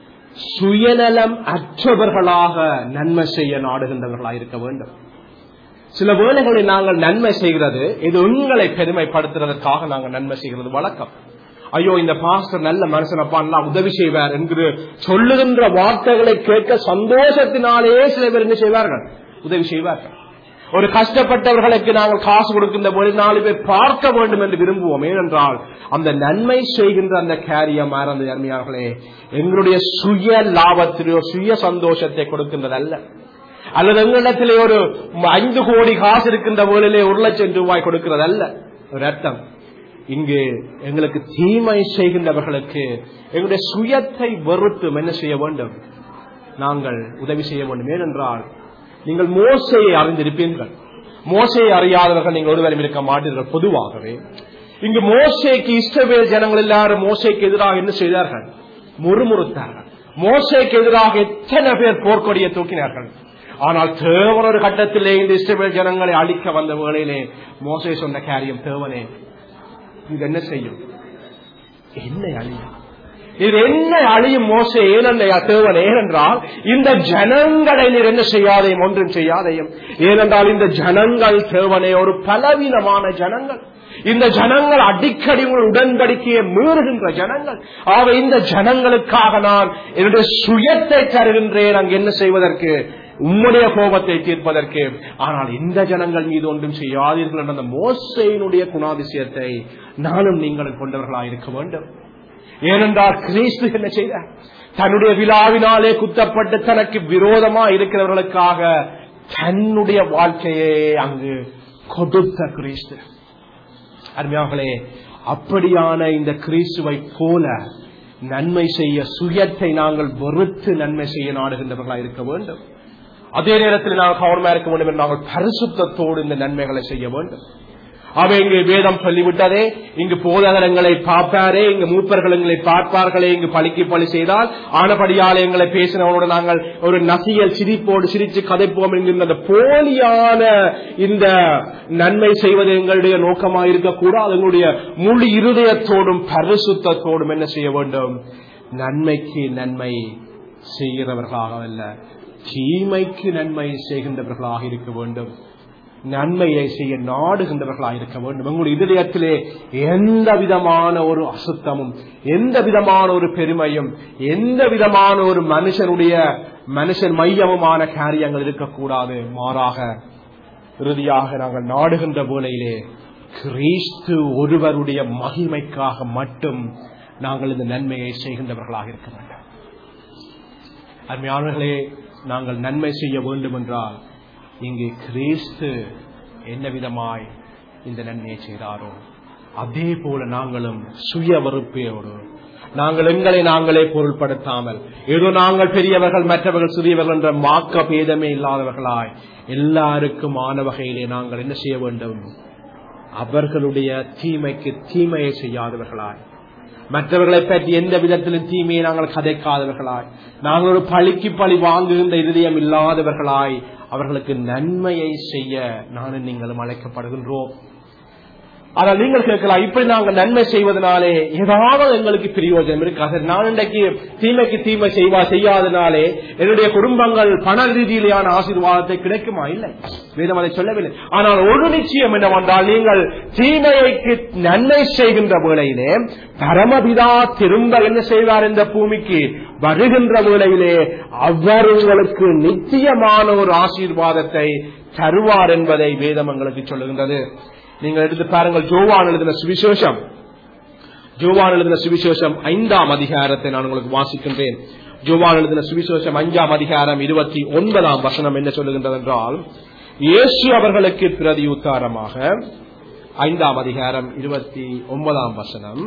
சுயநலம் அற்றவர்களாக நன்மை செய்ய நாடுகின்றவர்களாக இருக்க வேண்டும் சில வேளைகளில் நாங்கள் நன்மை செய்கிறது இது உங்களை பெருமைப்படுத்துறதுக்காக நாங்கள் நன்மை செய்கிறது வழக்கம் ஐயோ இந்த பாஸ்டர் நல்ல மனுஷனப்பா நான் உதவி செய்வார் என்று சொல்லுகின்ற வார்த்தைகளை கேட்க சந்தோஷத்தினாலேயே சில பேர் என்ன செய்வார்கள் உதவி செய்வார்கள் ஒரு கஷ்டப்பட்டவர்களுக்கு நாங்கள் காசு கொடுக்கின்ற போது நாலு பேர் பார்க்க வேண்டும் என்று விரும்புவோம் ஏனென்றால் அந்த நன்மை செய்கின்ற அந்த காரியம் அந்த அருமையார்களே எங்களுடைய சுய லாபத்திலேயோ சுய சந்தோஷத்தை கொடுக்கின்றதல்ல அல்லது எங்களிடத்திலே ஒரு ஐந்து கோடி காசு இருக்கின்ற போதிலே ஒரு லட்சம் ரூபாய் கொடுக்கிறதல்ல ஒரு அர்த்தம் இங்கு எங்களுக்கு தீமை செய்கின்றவர்களுக்கு எங்களுடைய சுயத்தை வெறுத்து என்ன செய்ய வேண்டும் நாங்கள் உதவி செய்ய வேண்டும் ஏனென்றால் நீங்கள் மோசையை அறிந்திருப்பீர்கள் மோசையை அறியாதவர்கள் நீங்கள் ஒருவரும் இருக்க மாட்டீர்கள் பொதுவாகவே இங்கு மோசைக்கு இஷ்டவேல் ஜனங்கள் எல்லாரும் மோசைக்கு எதிராக என்ன செய்தார்கள் முறுமுறுத்தார்கள் மோசைக்கு எதிராக எத்தனை பேர் போர்க்கொடியை தூக்கினார்கள் ஆனால் தேவன் ஒரு கட்டத்திலே இந்த இஸ்ரவேல் ஜனங்களை அழிக்க வந்த வேளையிலே மோசை சொன்ன காரியம் தேவனே இது என்ன செய்யும் என்னை அழியும் இது என்ன அழியும் மோசை ஏனென்னையா தேவன் ஏனென்றால் இந்த ஜனங்களை நீர் என்ன செய்யாதையும் ஒன்றும் செய்யாதையும் ஏனென்றால் இந்த ஜனங்கள் தேவனே ஒரு பலவீனமான ஜனங்கள் இந்த ஜனங்கள் அடிக்கடி உங்கள் உடன்படிக்கையை மீறுகின்ற ஜனங்கள் ஆக இந்த ஜனங்களுக்காக நான் என்னுடைய சுயத்தை தருகின்றேன் அங்கு என்ன செய்வதற்கு உம்முடைய கோபத்தை தீர்ப்பதற்கு ஆனால் இந்த ஜனங்கள் மீது ஒன்றும் செய்யாதீர்கள் என்ற அந்த மோசையினுடைய குணாதிசயத்தை நானும் நீங்களும் கொண்டவர்களாக இருக்க வேண்டும் ஏனென்றால் கிறிஸ்து என்ன செய்தார் தன்னுடைய விழாவினாலே குத்தப்பட்டு தனக்கு விரோதமா இருக்கிறவர்களுக்காக தன்னுடைய வாழ்க்கையை அங்கு கொடுத்த கிறிஸ்து அருமையார்களே அப்படியான இந்த கிறிஸ்துவை போல நன்மை செய்ய சுயத்தை நாங்கள் வெறுத்து நன்மை செய்ய நாடுகின்றவர்களாக இருக்க வேண்டும் அதே நேரத்தில் நாங்கள் கவனமா இருக்க வேண்டும் என்று நாங்கள் பரிசுத்தத்தோடு இந்த நன்மைகளை செய்ய வேண்டும் அவை இங்கு வேதம் சொல்லிவிட்டதே இங்கு போதகரங்களை பார்ப்பாரே இங்கு மூப்பர்கள் எங்களை பார்ப்பார்களே இங்கு பழிக்கு பழி செய்தால் ஆனபடியால் எங்களை பேசினவனோடு நாங்கள் ஒரு நசியல் சிரிப்போடு சிரிச்சு கதைப்போம் என்கின்ற அந்த போலியான இந்த நன்மை செய்வது எங்களுடைய நோக்கமாக இருக்கக்கூடாது எங்களுடைய முழு இருதயத்தோடும் பரிசுத்தத்தோடும் என்ன செய்ய வேண்டும் நன்மைக்கு நன்மை செய்கிறவர்களாக அல்ல தீமைக்கு நன்மை செய்கின்றவர்களாக இருக்க வேண்டும் நன்மையை செய்ய நாடுகின்றவர்களாக இருக்க வேண்டும் உங்களுடைய இதயத்திலே எந்த விதமான ஒரு அசுத்தமும் எந்த விதமான ஒரு பெருமையும் எந்த விதமான ஒரு மனுஷனுடைய மனுஷன் மையமுமான காரியங்கள் இருக்கக்கூடாது மாறாக இறுதியாக நாங்கள் நாடுகின்ற வேளையிலே கிறிஸ்து ஒருவருடைய மகிமைக்காக மட்டும் நாங்கள் இந்த நன்மையை செய்கின்றவர்களாக இருக்க வேண்டும் அருமையானவர்களே நாங்கள் நன்மை செய்ய வேண்டும் என்றால் இங்கு கிறிஸ்து என்ன விதமாய் இந்த நன்மையை செய்தாரோ அதே போல நாங்களும் சுய வெறுப்பையோடு நாங்கள் எங்களை நாங்களே பொருள்படுத்தாமல் ஏதோ நாங்கள் பெரியவர்கள் மற்றவர்கள் சிறியவர்கள் என்ற மாக்க பேதமே இல்லாதவர்களாய் எல்லாருக்கும் ஆன வகையிலே நாங்கள் என்ன செய்ய வேண்டும் அவர்களுடைய தீமைக்கு தீமையை செய்யாதவர்களாய் மற்றவர்களை பற்றி எந்த விதத்திலும் தீமையை நாங்கள் கதைக்காதவர்களாய் நாங்கள் ஒரு பழிக்கு பழி வாங்குகின்ற இதயம் இல்லாதவர்களாய் அவர்களுக்கு நன்மையை செய்ய நானும் நீங்களும் அழைக்கப்படுகின்றோம் ஆனால் நீங்கள் கேட்கலாம் இப்படி நாங்கள் நன்மை செய்வதனாலே ஏதாவது எங்களுக்கு பிரயோஜனம் இருக்காது நான் இன்றைக்கு தீமைக்கு தீமை செய்வா செய்யாதனாலே என்னுடைய குடும்பங்கள் பண ரீதியிலான ஆசீர்வாதத்தை கிடைக்குமா இல்லை வேதம் அதை சொல்லவில்லை ஆனால் ஒரு நிச்சயம் என்னவென்றால் நீங்கள் தீமைக்கு நன்மை செய்கின்ற வேளையிலே பரமபிதா திரும்ப என்ன செய்வார் இந்த பூமிக்கு வருகின்ற வேளையிலே அவர் உங்களுக்கு நிச்சயமான ஒரு ஆசீர்வாதத்தை தருவார் என்பதை வேதம் எங்களுக்கு சொல்லுகின்றது நீங்கள் எடுத்து பாருங்கள் ஜோவான் எழுதின சுவிசேஷம் ஜோவான் எழுதின சுவிசேஷம் ஐந்தாம் அதிகாரத்தை நான் உங்களுக்கு வாசிக்கின்றேன் ஜோவான் எழுதின சுவிசேஷம் அஞ்சாம் அதிகாரம் இருபத்தி ஒன்பதாம் வசனம் என்ன சொல்லுகின்றது என்றால் இயேசு அவர்களுக்கு பிரதியுத்தாரமாக ஐந்தாம் அதிகாரம் இருபத்தி ஒன்பதாம் வசனம்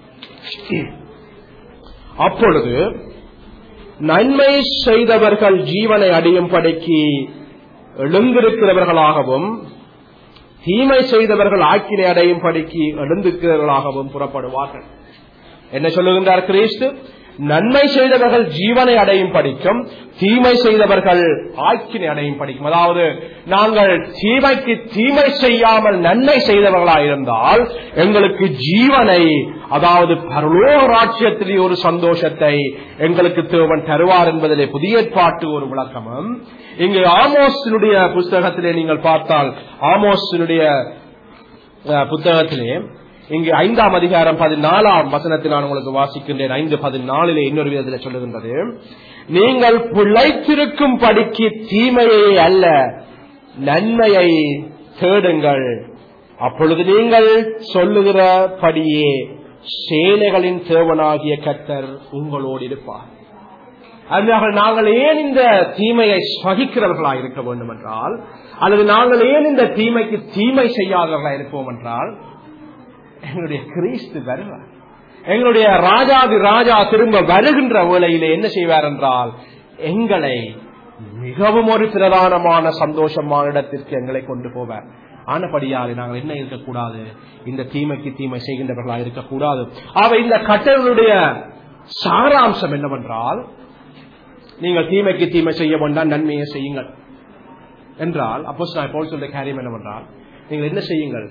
அப்பொழுது நன்மை செய்தவர்கள் ஜீவனை அடையும்படிக்கு எழுந்திருக்கிறவர்களாகவும் தீமை செய்தவர்கள் ஆக்கினை அடையும் படிக்கு எழுந்திருக்கிறவர்களாகவும் புறப்படுவார்கள் என்ன சொல்லுகின்றார் கிறிஸ்து நன்மை செய்தவர்கள் ஜீவனை அடையும் படிக்கும் தீமை செய்தவர்கள் ஆக்கினை அடையும் படிக்கும் அதாவது நாங்கள் தீமைக்கு தீமை செய்யாமல் நன்மை செய்தவர்களாயிருந்தால் எங்களுக்கு ஜீவனை அதாவது பரலோக ராட்சியத்திலே ஒரு சந்தோஷத்தை எங்களுக்கு தேவன் தருவார் என்பதிலே புதிய ஏற்பாட்டு ஒரு விளக்கமும் இங்கு ஆமோஸினுடைய புஸ்தகத்திலே நீங்கள் பார்த்தால் ஆமோஸினுடைய புத்தகத்திலே இங்கு ஐந்தாம் அதிகாரம் பதினாலாம் வசனத்தில் நான் உங்களுக்கு வாசிக்கின்றேன் ஐந்து பதினாலிலே இன்னொரு விதத்தில் சொல்லுகின்றது நீங்கள் பிழைத்திருக்கும் படிக்கு தீமையை அல்ல நன்மையை தேடுங்கள் அப்பொழுது நீங்கள் சொல்லுகிறபடியே சேனைகளின் தேவனாகிய கத்தர் உங்களோடு இருப்பார் அதனால நாங்கள் ஏன் இந்த தீமையை சகிக்கிறவர்களாக இருக்க வேண்டும் என்றால் அல்லது நாங்கள் ஏன் இந்த தீமைக்கு தீமை செய்யாதவர்களாக இருப்போம் என்றால் எங்களுடைய கிறிஸ்து வருவார் எங்களுடைய ராஜாதி ராஜா திரும்ப வருகின்ற வேளையிலே என்ன செய்வார் என்றால் எங்களை மிகவும் ஒரு பிரதானமான சந்தோஷமான இடத்திற்கு எங்களை கொண்டு போவார் ஆனபடியாலே நாங்கள் என்ன இருக்கக்கூடாது இந்த தீமைக்கு தீமை செய்கின்றவர்களாக இருக்கக்கூடாது அவை இந்த கட்டளுடைய சாராம்சம் என்னவென்றால் நீங்கள் தீமைக்கு தீமை செய்ய வேண்டாம் நன்மையை செய்யுங்கள் என்றால் அப்போ நான் போல் சொல்ற காரியம் என்னவென்றால் நீங்கள் என்ன செய்யுங்கள்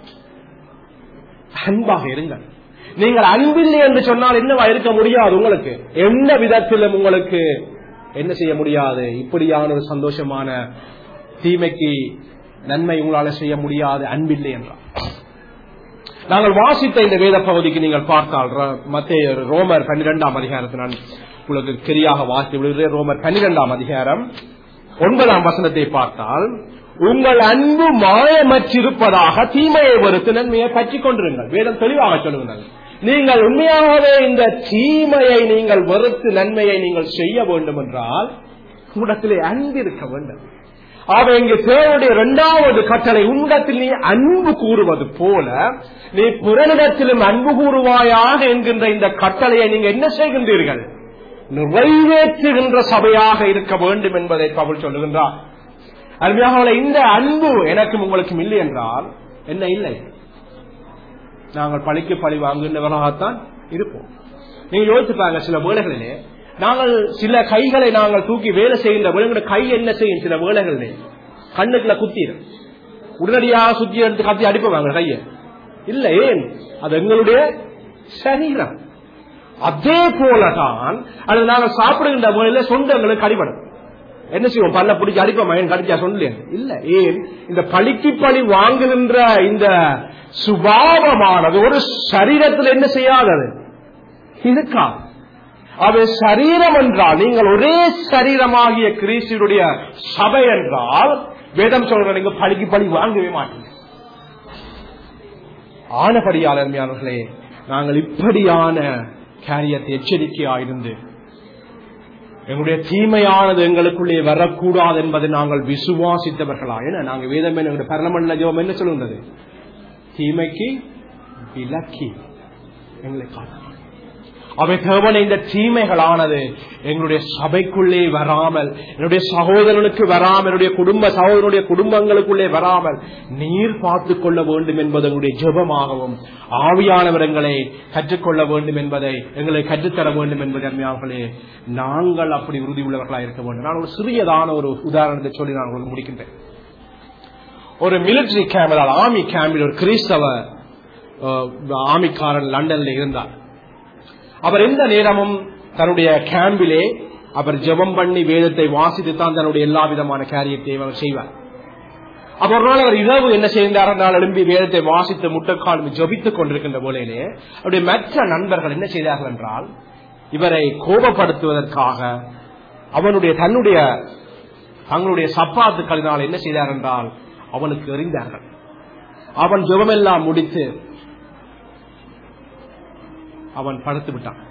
அன்பாக இருங்கள் நீங்கள் அன்பில்லை என்று சொன்னால் என்னவா இருக்க முடியாது உங்களுக்கு எந்த விதத்திலும் உங்களுக்கு என்ன செய்ய முடியாது இப்படியான ஒரு சந்தோஷமான தீமைக்கு நன்மை உங்களால செய்ய முடியாது அன்பில்லை என்றால் நாங்கள் வாசித்த இந்த வேத பகுதிக்கு நீங்கள் பார்த்தால் மத்திய ரோமர் பன்னிரெண்டாம் அதிகாரத்தை நான் உங்களுக்கு சரியாக வாசி விடுகிறேன் ரோமர் பன்னிரெண்டாம் அதிகாரம் ஒன்பதாம் வசனத்தை பார்த்தால் உங்கள் அன்பு மாயமற்றிருப்பதாக தீமையை வெறுத்து நன்மையை பற்றிக் கொண்டிருங்கள் வேதம் தெளிவாக சொல்லுங்கள் நீங்கள் உண்மையாகவே இந்த தீமையை நீங்கள் வெறுத்து நன்மையை நீங்கள் செய்ய வேண்டும் என்றால் உடத்திலே அன்பு இருக்க வேண்டும் ஆக இங்கு தேவனுடைய இரண்டாவது கட்டளை உன்னிடத்தில் நீ அன்பு கூறுவது போல நீ புறனிடத்திலும் அன்பு கூறுவாயாக என்கின்ற இந்த கட்டளையை நீங்க என்ன செய்கின்றீர்கள் நிறைவேற்றுகின்ற சபையாக இருக்க வேண்டும் என்பதை பவுல் சொல்லுகின்றார் அருமையாக இந்த அன்பு எனக்கும் உங்களுக்கும் இல்லை என்றால் என்ன இல்லை நாங்கள் பழிக்கு பழி வாங்குகின்றவர்களாகத்தான் இருப்போம் நீங்க யோசிச்சுப்பாங்க சில வேலைகளிலே நாங்கள் சில கைகளை நாங்கள் தூக்கி வேலை செய்கின்ற வேலை கை என்ன செய்யும் சில வேலைகளிலே கண்ணுக்குள்ள குத்திடும் உடனடியாக சுத்தி எடுத்து கத்தி அடிப்பாங்க கைய இல்ல ஏன் அது எங்களுடைய சரீரம் அதே போலதான் அது நாங்கள் சாப்பிடுகின்ற வேலையில சொந்தங்களுக்கு அடிபடும் என்ன செய்வோம் பல்ல பிடிச்சி அடிப்போம் மயன் கடிச்சா சொல்லல இல்ல ஏன் இந்த பழிக்கு பழி வாங்குகின்ற இந்த சுபாவமானது ஒரு சரீரத்தில் என்ன செய்யாதது இருக்கா அது சரீரம் என்றால் நீங்கள் ஒரே சரீரமாகிய கிறிஸ்துடைய சபை என்றால் வேதம் சொல்ற நீங்க பழிக்கு பழி வாங்கவே மாட்டீங்க ஆனபடியால் அருமையானவர்களே நாங்கள் இப்படியான காரியத்தை எச்சரிக்கையாயிருந்து எங்களுடைய தீமையானது எங்களுக்குள்ளே வரக்கூடாது என்பதை நாங்கள் விசுவாசித்தவர்களா என நாங்க வேதம் எங்களுடைய பரலமண்டல ஜெபம் என்ன சொல்லுகிறது தீமைக்கு விலக்கி எங்களை காணும் அவை தேவனை இந்த தீமைகளானது எங்களுடைய சபைக்குள்ளே வராமல் என்னுடைய சகோதரனுக்கு வராமல் என்னுடைய குடும்ப சகோதரனுடைய குடும்பங்களுக்குள்ளே வராமல் நீர் பார்த்துக் கொள்ள வேண்டும் என்பது எங்களுடைய ஜெபமாகவும் ஆவியானவரங்களை கற்றுக்கொள்ள வேண்டும் என்பதை எங்களை கற்றுத்தர வேண்டும் என்பதை அருமையாளர்களே நாங்கள் அப்படி உறுதி உள்ளவர்களாக இருக்க வேண்டும் நான் ஒரு சிறியதான ஒரு உதாரணத்தை சொல்லி நான் உங்களுக்கு முடிக்கின்றேன் ஒரு மிலிட்டரி கேம்பில் ஆர்மி கேம்பில் ஒரு கிறிஸ்தவ ஆமிக்காரன் லண்டன்ல இருந்தார் அவர் எந்த நேரமும் தன்னுடைய கேம்பிலே அவர் ஜெபம் பண்ணி வேதத்தை வாசித்து தான் தன்னுடைய எல்லா விதமான காரியத்தையும் அவர் செய்வார் அப்ப ஒரு நாள் அவர் இரவு என்ன செய்தார் நாள் எழும்பி வேதத்தை வாசித்து முட்டைக்கால் ஜபித்துக் கொண்டிருக்கின்ற போலையிலே அவருடைய மற்ற நண்பர்கள் என்ன செய்தார்கள் என்றால் இவரை கோபப்படுத்துவதற்காக அவனுடைய தன்னுடைய தங்களுடைய சப்பாத்துக்களினால் என்ன செய்தார் என்றால் அவனுக்கு எறிந்தார்கள் அவன் ஜெபமெல்லாம் முடித்து அவன் படுத்து விட்டான்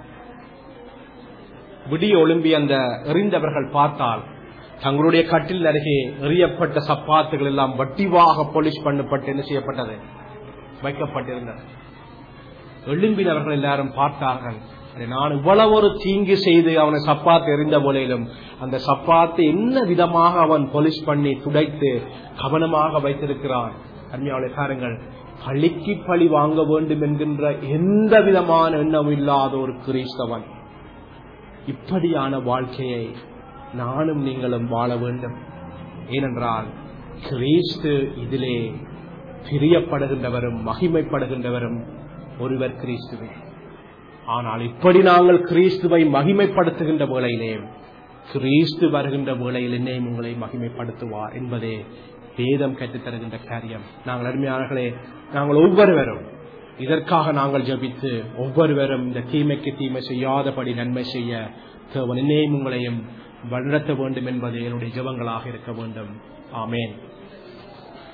விடிய ஒழும்பி அந்த எறிந்தவர்கள் பார்த்தால் தங்களுடைய கட்டில் அருகே எறியப்பட்ட சப்பாத்துகள் எல்லாம் வட்டிவாக போலீஸ் பண்ணப்பட்டு என்ன செய்யப்பட்டது வைக்கப்பட்டிருந்தது எழும்பினவர்கள் எல்லாரும் பார்த்தார்கள் நான் இவ்வளவு ஒரு தீங்கு செய்து அவனை சப்பாத்து எறிந்த போலிலும் அந்த சப்பாத்தை என்ன விதமாக அவன் போலீஸ் பண்ணி துடைத்து கவனமாக வைத்திருக்கிறான் அருமையாளர் காரங்கள் பழிக்கு பழி வாங்க வேண்டும் என்கின்ற எந்த விதமான எண்ணம் இல்லாத ஒரு கிறிஸ்தவன் இப்படியான வாழ்க்கையை நானும் நீங்களும் வாழ வேண்டும் ஏனென்றால் கிறிஸ்து இதிலே பிரியப்படுகின்றவரும் மகிமைப்படுகின்றவரும் ஒருவர் கிறிஸ்துவே ஆனால் இப்படி நாங்கள் கிறிஸ்துவை மகிமைப்படுத்துகின்ற வேளையிலே கிறிஸ்து வருகின்ற வேளையில் என்னையும் உங்களை மகிமைப்படுத்துவார் என்பதே வேதம் கற்றுத்தருகின்ற காரியம் நாங்கள் அருமையானர்களே நாங்கள் ஒவ்வொருவரும் இதற்காக நாங்கள் ஜபித்து ஒவ்வொருவரும் இந்த தீமைக்கு தீமை செய்யாதபடி நன்மை செய்ய தேவன் என்னையும் உங்களையும் வழிநடத்த வேண்டும் என்பது என்னுடைய ஜபங்களாக இருக்க வேண்டும் ஆமேன்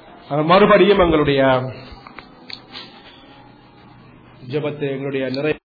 மறுபடியும் எங்களுடைய ஜபத்தை எங்களுடைய நிறைய